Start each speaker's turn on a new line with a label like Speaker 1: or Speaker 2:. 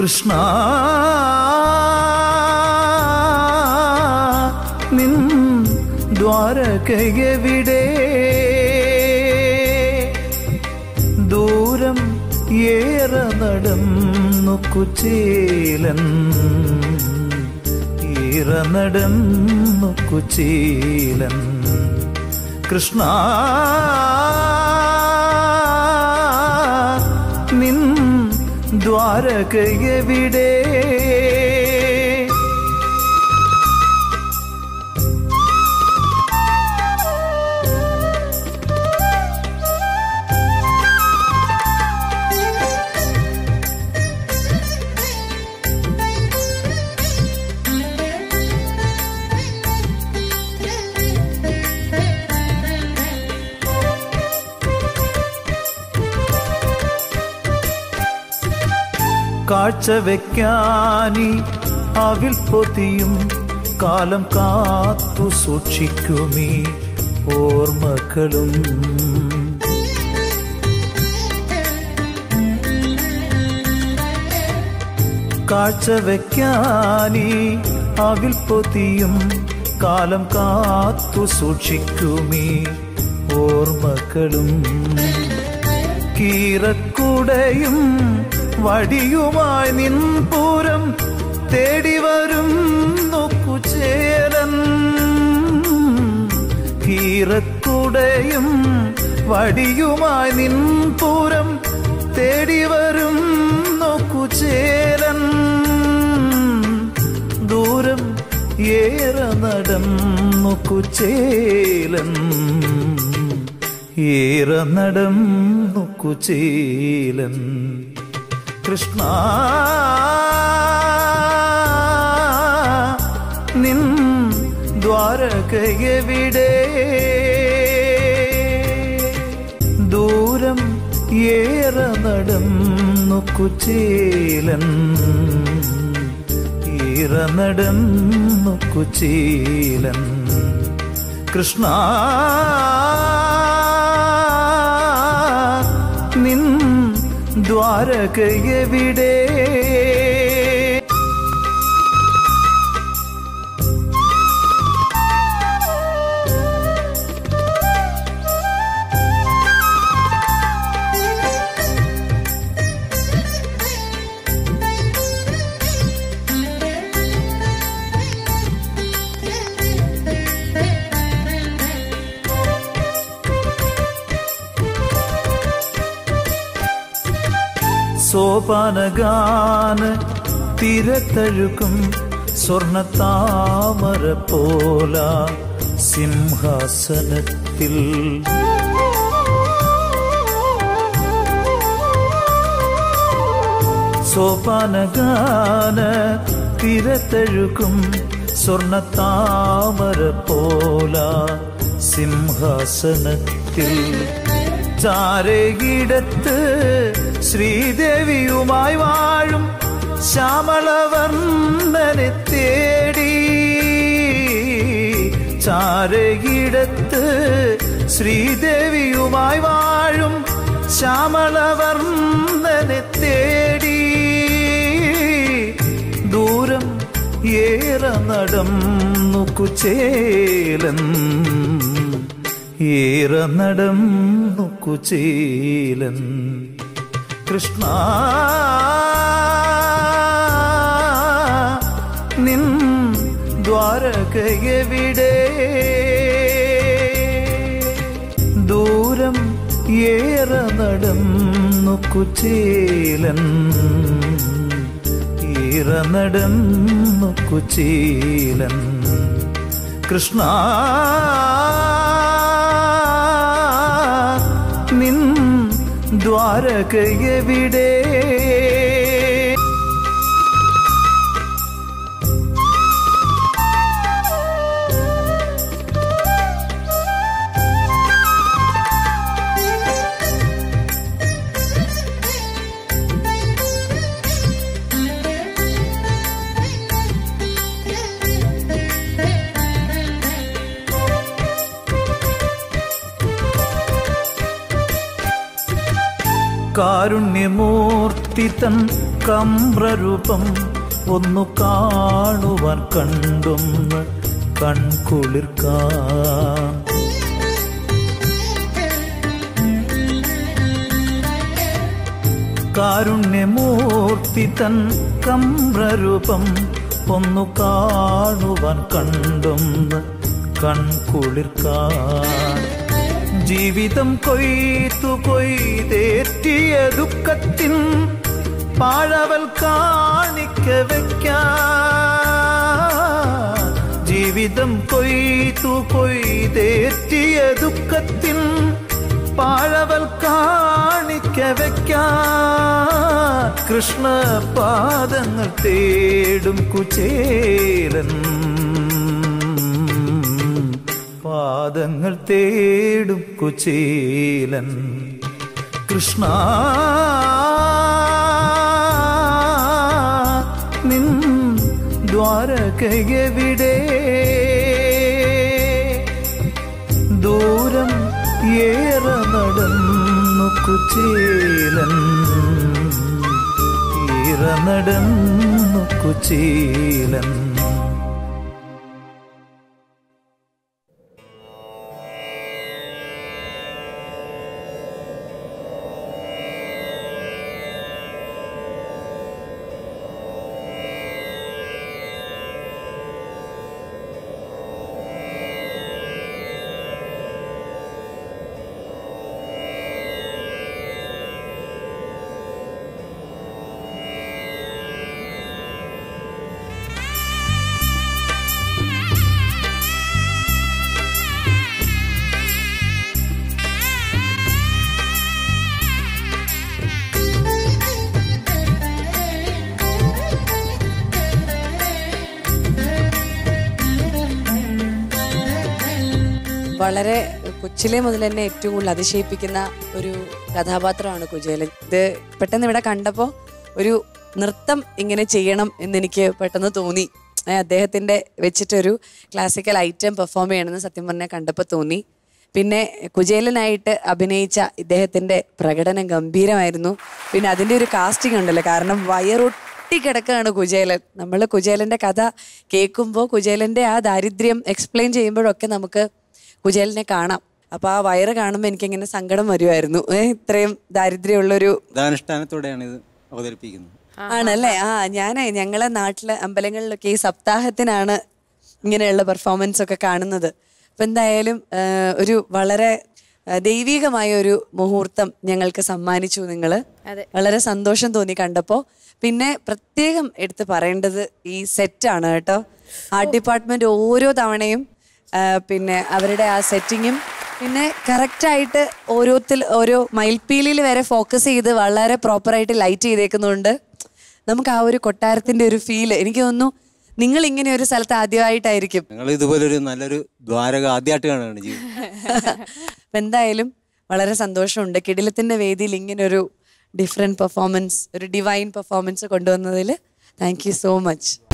Speaker 1: കൃഷ്ണ നിൻ ദ്വാരകയെവിടെ ദൂരം ഏറെ നടന്നു കുചേലൻ ഏറെ നടന്നു കുചേലൻ കൃഷ്ണ നിൻ ദ്വാരകയെവിടെ കാഴ്ച വെക്കാനി അവിൽ പൊതിയും കാലം കാത്തു സൂക്ഷിക്കുമീ ഓർമ്മകളും കാഴ്ച വെക്കാനി അവിൽ പൊതിയും കാലം കാത്തു സൂക്ഷിക്കുമീ ഓർമ്മകളും കീറക്കുടയും വടിയുമായി നിൻ പൂരം തേടി വരും നോക്കുചേരൻ കീറക്കുടയും വടിയുമായി നിൻ പൂരം തേടി വരും നോക്കുചേരൻ ദൂരം ഏറെ നടന്നു കുചേലൻ ഏറെ നടന്നു കുചേലൻ കൃഷ്ണ നിൻ ദ്വാരകയെവിടെ ദൂരം ഏറെ നടന്നു കുചേലൻ ഏറെ നടന്നു കുചേലൻ കൃഷ്ണ നിൻ ദ്വാരകയെവിടെ സോപാനഗാന തിരത്തഴുക്കും സ്വർണ താമര പോല സിംഹാസനത്തിൽ സോപാനഗാന തിരത്തഴുക്കും സ്വർണ താമര പോല സിംഹാസനത്തിൽ ചാരകിടത്ത് ശ്രീദേവിയുമായി വാഴും ശ്യാമളവർണ്ണനെ തേടി ചാരകിടത്ത് ശ്രീദേവിയുമായി വാഴും ശ്യാമളവർണ്ണനെ തേടി ദൂരം ഏറെ നടന്നു കുചേലൻ ഏറെ നടന്നു കുചേലൻ കൃഷ്ണ നിൻ ദ്വാരകയെവിടെ ദൂരം ഏറെ നടന്നു കുചേലൻ ഏറെ നടന്നു കുചേലൻ കൃഷ്ണ നിൻ ദ്വാരകയെവിടെ കാരുണ്യമൂർത്തി തൻ കമ്രരൂപം ഒന്നു കാണുവാൻ കണ്ടൊന്ന് കൺകുളിർക്കാൻ കാരുണ്യമൂർത്തി തൻ കമ്രരൂപം ഒന്നു കാണുവാൻ കണ്ടൊന്ന് കൺകുളിർക്കാൻ ജീവിതം കൊയ്ത്തു കൊയ്തേറ്റിയ ദുഃഖത്തിൻ പാഴവൽ കാണിക്ക വയ്ക്കാൻ ജീവിതം കൊയ്ത്തു കൊയ്തേറ്റിയ ദുഃഖത്തിൻ പാഴവൽ കാണിക്ക വയ്ക്കാൻ കൃഷ്ണ പാദങ്ങൾ തേടും കുചേലൻ പാദങ്ങൾ തേടും കുചേലൻ കൃഷ്ണ നിൻ ദ്വാരകയെവിടെ ദൂരം ഏറെ നടന്നു കുചേലൻ ഏറെ നടന്നു കുചേലൻ
Speaker 2: വളരെ കൊച്ചിലെ മുതൽ എന്നെ ഏറ്റവും കൂടുതൽ അതിശയിപ്പിക്കുന്ന ഒരു കഥാപാത്രമാണ് കുചേലൻ ഇത് പെട്ടെന്ന് ഇവിടെ കണ്ടപ്പോൾ ഒരു നൃത്തം ഇങ്ങനെ ചെയ്യണം എന്നെനിക്ക് പെട്ടെന്ന് തോന്നി ഏ, അദ്ദേഹത്തിന്റെ വെച്ചിട്ടൊരു ക്ലാസിക്കൽ ഐറ്റം പെർഫോം ചെയ്യണമെന്ന് സത്യം പറഞ്ഞാൽ കണ്ടപ്പോൾ തോന്നി പിന്നെ കുചേലനായിട്ട് അഭിനയിച്ച ഇദ്ദേഹത്തിന്റെ പ്രകടനം ഗംഭീരമായിരുന്നു പിന്നെ അതിന്റെ ഒരു കാസ്റ്റിംഗ് ഉണ്ടല്ലോ കാരണം വയറൊട്ടി കിടക്കുകയാണ് കുചേലൻ നമ്മൾ കുചേലന്റെ കഥ കേൾക്കുമ്പോൾ കുചേലന്റെ ആ ദാരിദ്ര്യം എക്സ്പ്ലെയിൻ ചെയ്യുമ്പോഴൊക്കെ നമുക്ക് കുചേലനെ കാണാം അപ്പൊ ആ വയറ് കാണുമ്പോൾ എനിക്കിങ്ങനെ സങ്കടം വരുമായിരുന്നു ഏ, ഇത്രയും ദാരിദ്ര്യമുള്ളൊരു
Speaker 3: ദാനുഷ്ഠാനത്തോടെയാണ് ഇത് അവതരിപ്പിക്കുന്നത്
Speaker 2: ആണല്ലേ ആ ഞാനേ ഞങ്ങളെ നാട്ടിലെ അമ്പലങ്ങളിലൊക്കെ ഈ സപ്താഹത്തിനാണ് ഇങ്ങനെയുള്ള പെർഫോമൻസ് ഒക്കെ കാണുന്നത് അപ്പൊ എന്തായാലും ആ, ഒരു വളരെ ആ, ദൈവികമായ ഒരു മുഹൂർത്തം ഞങ്ങൾക്ക് സമ്മാനിച്ചു നിങ്ങൾ വളരെ സന്തോഷം തോന്നി കണ്ടപ്പോ പിന്നെ പ്രത്യേകം എടുത്ത് പറയേണ്ടത് ഈ സെറ്റാണ് കേട്ടോ ആർട്ട് ഡിപ്പാർട്ട്മെന്റ് ഓരോ തവണയും ആ, പിന്നെ അവരുടെ ആ സെറ്റിങ്ങും പിന്നെ കറക്റ്റായിട്ട് ഓരോത്തിൽ ഓരോ മയിൽപ്പീലിൽ വരെ ഫോക്കസ് ചെയ്ത് വളരെ പ്രോപ്പറായിട്ട് ലൈറ്റ് ചെയ്തേക്കുന്നതുകൊണ്ട് നമുക്ക് ആ ഒരു കൊട്ടാരത്തിന്റെ ഒരു ഫീൽ എനിക്ക് തോന്നുന്നു നിങ്ങൾ ഇങ്ങനെ ഒരു സ്ഥലത്ത് ആദ്യമായിട്ടായിരിക്കും
Speaker 3: ഞങ്ങൾ ഇതുപോലൊരു നല്ലൊരു ദ്വാരക ആദ്യമായിട്ട് കാണുകയാണ് ജീവിതം
Speaker 2: അപ്പൊ എന്തായാലും വളരെ സന്തോഷമുണ്ട് കിടിലത്തിന്റെ വേദിയിൽ ഇങ്ങനെ ഒരു ഡിഫറെന്റ് പെർഫോമൻസ് ഒരു ഡിവൈൻ പെർഫോമൻസ് കൊണ്ടുവന്നതിൽ താങ്ക് യു സോ മച്ച്